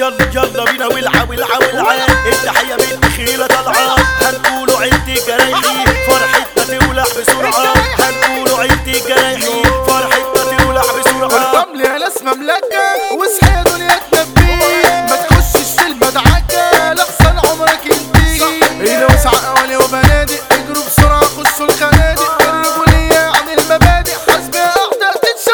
يلا يلا بينا ولعة ولعة ولعة التحية من دخيلة طالعة هنقولوا عيلتي جرايحي فرحتنا تولع بسرعة هنقولوا عيلتي جرايحي فرحتنا تولع بسرعة الرمل يا ناس مملكة واصحى يا دنيا تنبيه ما تخشش في المدعكة لحسن عمرك ينتهي إلى وسع أولي وبنادق اجروا بسرعة خشوا الخنادق الرجولية عن المبادئ حسب أعداء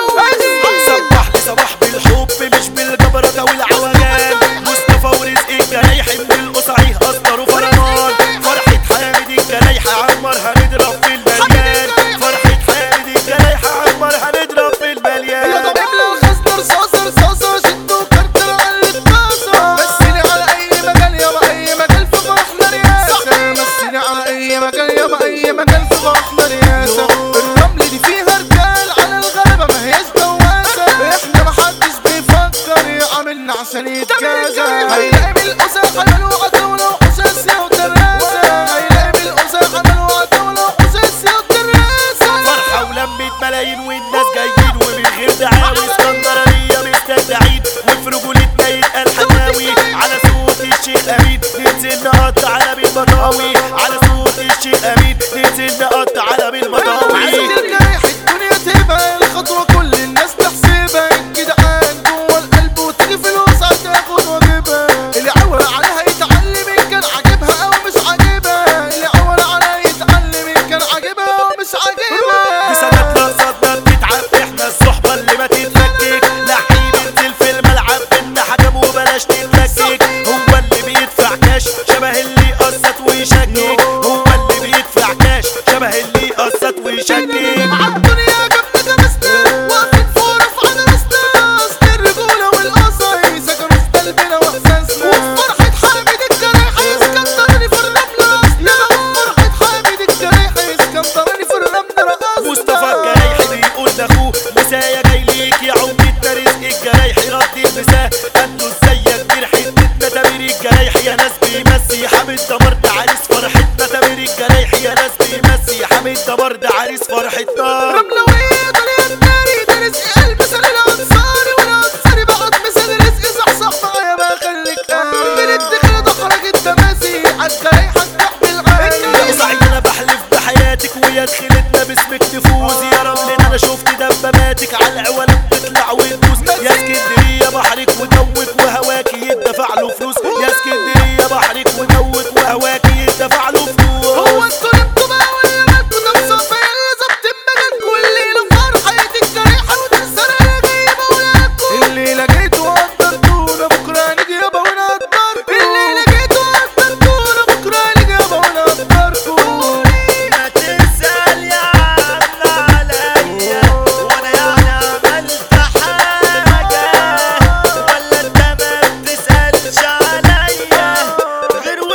تتشوش صبح لي صباح بالحب مش بالجبرة والعوجان مصطفى ورزق الجرايحي من القصعي أصدروا فرمان فرحة حامد الجرايحي عمر هنضرب في المليان فرحة حامد الجرايحي عمر هنضرب في يا المليان طب املى الخزنة رصاصة رصاصة شدوا كركر على الطاسة مسيني على أي مجال يابا أي مجال في فرحنا رياسة مسيني على أي مجال يابا أي مجال في فرحنا رياسة الرمل دي فيها رجال على الغلبة ما هياش دواسة احنا محدش بيفكر يعاملنا عشان يتجازى هيلاقي بالقسا حملوا عدولة وحساسية ودراسة هيلاقي بالقسا حملوا عدولة وحساسية ودراسة فرحة ولمة ملايين والناس جايين ومن غير دعاوي اسكندرانية مستدعين وفي رجولتنا يتقال حناوي على صوت الشيخ أمين ننزل نقطع على بالمطاوي على صوت الشيخ أمين ننزل نقطع على بالمطاوي عايز الجريح الدنيا تبقى الخطوة كل الناس تحسبها الجدعان جوه القلب وتيجي فلوس هتاخد واجبها اللي عول عليها يتعلم ان كان عاجبها او مش عاجبها اللي عول عليها يتعلم ان كان عاجبها او مش عاجبها بسنتنا قصادنا بنتعب احنا الصحبة اللي ما تتفكك لعيب انزل في الملعب بينا حكم وبلاش تتلكك هو اللي بيدفع كاش شبه اللي قصت ويشكك هو اللي بيدفع كاش شبه اللي قصت ويشكك عالدنيا جبنا جمسنا واقفين فوق على راسنا اصل الرجولة والقصاي سكنوا في قلبنا واحساسنا وفرحة حامد الجريح اسكندراني في الرملة اصلنا وفرحة حامد الجريح اسكندراني في الرملة رقصنا مصطفى الجرايحي بيقول لاخوه مسايا جاي ليك يا عمدتنا رزق الجرايحي رد المساء انتوا ازيك دي حتتنا تامر الجرايحي يا ناس بيمسي حامد دمر ده عريس فرحتنا تامر الجرايحي يا ناس بيمسي حامد دمر ده عريس فرحتنا رملوية دنيا الناري ده رزق قلب سال الانصاري والانصاري بقت مثال رزق صحصح معايا بقى خليك من الدخل ده خرج التماسي عالجريح هتروح يا بالعين قصعي انا بحلف بحياتك ويا دخلتنا باسمك تفوز يا رمل انا شفت دباباتك على العوالم تطلع وتدوس يا اسكندريه بحرك وجوك وهواك يدفع له فلوس يا اسكندريه بحرك وجوك وهواك يدفع له هو فلوس انتوا نمتوا بقى ولا مالكوا نفسه فيا ظبط مجالكوا والليلة فرحة الجريحة وتنسر انا جايبة ولادكوا الليلة جيتوا قدرتونا بكرة نيجي يابا ونقدركوا الليلة جيتوا قدرتونا بكرة نيجي يابا ونقدركوا ما تسأل يا عم عليا وانا يعني عملت حاجة ولا انت ما بتسألش عليا غير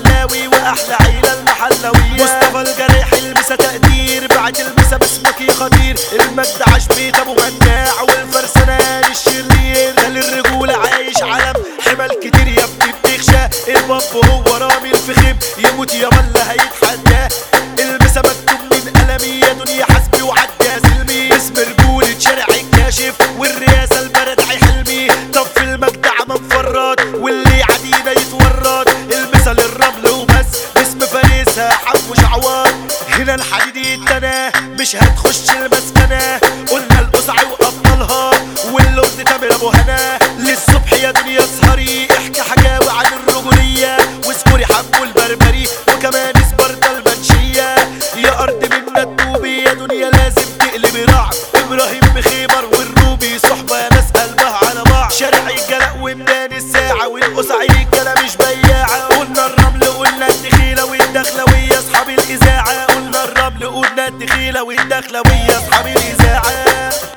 المحلاوي واحلى عيله المحلويه مصطفى الجريح المسا تقدير بعت المسا باسمك يا خطير المجد عاش بيت ابو مناع والفرسانان الشرير ده للرجوله عايش علم حمل كتير يا ابني بتخشى الباب هو رامي الفخم يموت يا ملا هيتحداه المسا مكتوب من قلمي يا دنيا حسبي وعدي يا سلمي اسم رجولة شارع الكاشف والرئاسة البلد عي حلمي طب في المجد عم مفرط واللي عدينا يتورط المثل الرمل وبس باسم فارسها حب شعوات هنا الحديد يتنى مش هتخش المسكنة قلنا القصعي وأبطالها واللورد تامر أبو هنا للصبح يا دنيا اسهري احكي حكاوي عن الرجولية واذكري حبه البربري وكمان سبارتا المنشية يا أرض منا تدوبي يا دنيا لازم تقلبي رعب إبراهيم بخيبر والروبي صحبة يا ناس قلبها على بعض شارع الجلاء وميدان الساعة والقصعي الجلا مش بياعة قلنا الرمل قلنا الدخيلة والدخلوية أصحاب الإذاعة قلنا الرمل قلنا الدخيلة والدخلوية أصحاب الإذاعة